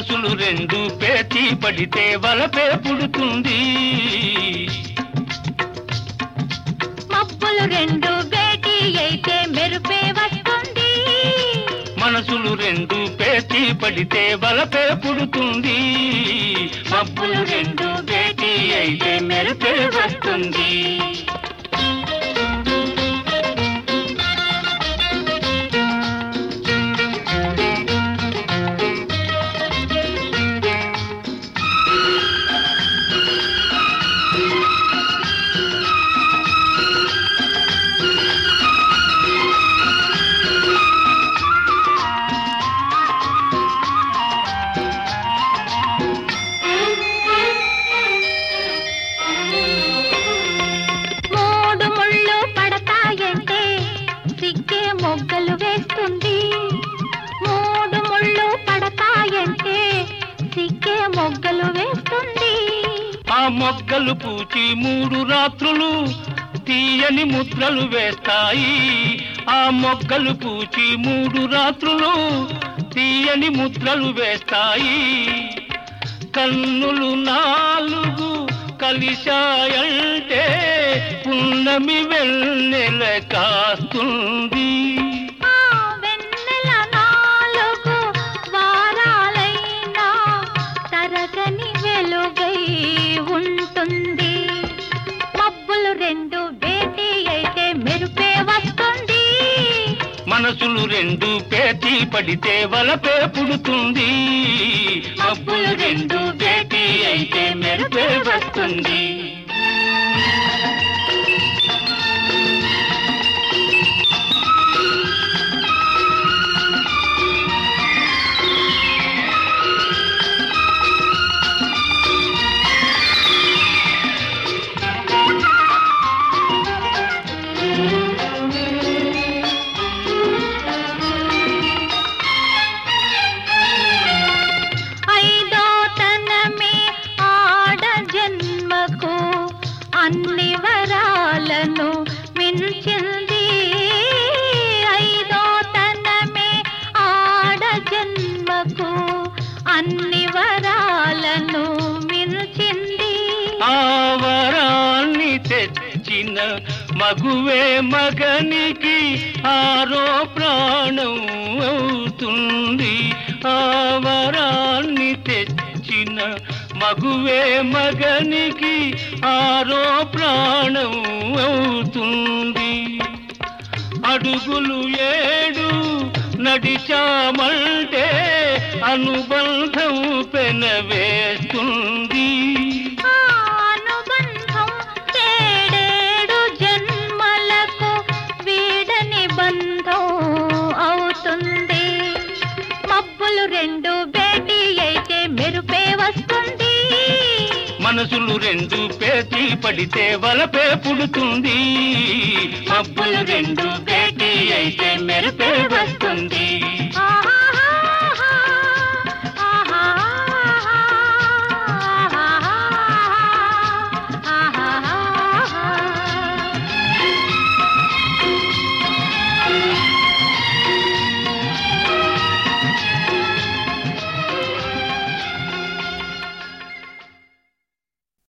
మనసులు రెండు పేచి పడితే వలపే పుడుతుంది మబ్బులు రెండు భేటీ అయితే మెరుపే వస్తుంది మనసులు రెండు పేచి పడితే వలపే పుడుతుంది మబ్బులు రెండు భేటీ అయితే మెరుపే వస్తుంది మూడు ముళ్ళు పడతాయంటే సిగ్గే మొగ్గలు వేస్తుంది మూడు ముళ్ళు పడతాయంటే సిగ్గే మొగ్గలు వేస్తుంది ఆ మొగ్గలు పూచి మూడు రాత్రులు తీయని ముద్రలు వేస్తాయి ఆ మొగ్గలు పూచి మూడు రాత్రులు తీయని ముద్రలు వేస్తాయి కన్నులు నాలుగు కలిశాయంటే పున్నమి వెన్నెల కాస్తుంది ఆ వెన్నెల నాలుగు వారాలైనా తరగని వెలుగై ఉంటుంది మబ్బులు రెండు భేటీ అయితే మెరుపే వస్తుంది మనసులు రెండు పేచి పడితే వలపే పుడుతుంది మబ్బులు రెండు భేటీ అయితే మెరుపే వస్తుంది ఐదో తనమే ఆడ జన్మకు అన్ని వరాలను మించింది ఐదో తనమే ఆడ జన్మకు అన్ని వరాలను మించింది ఆ వరాన్ని తెచ్చిన మగువే మగనికి ఆరో ప్రాణం అవుతుంది ఆ వరాన్ని తెచ్చిన మగువే మగనికి ఆరో ప్రాణం అవుతుంది అడుగులు ఏడు నడిచామంటే అనుబంధం పెనవేస్తుంది ఆ అనుబంధం ఏడేడు జన్మలకు వీడని బంధం అవుతుంది మబ్బులు రెండు భేటీ అయితే మెరుపే వస్తుంది మనసులు రెండు పేచి పడితే వలపే పుడుతుంది మబ్బులు రెండు భేటీ అయితే మెరుపే వస్తుంది ఆహా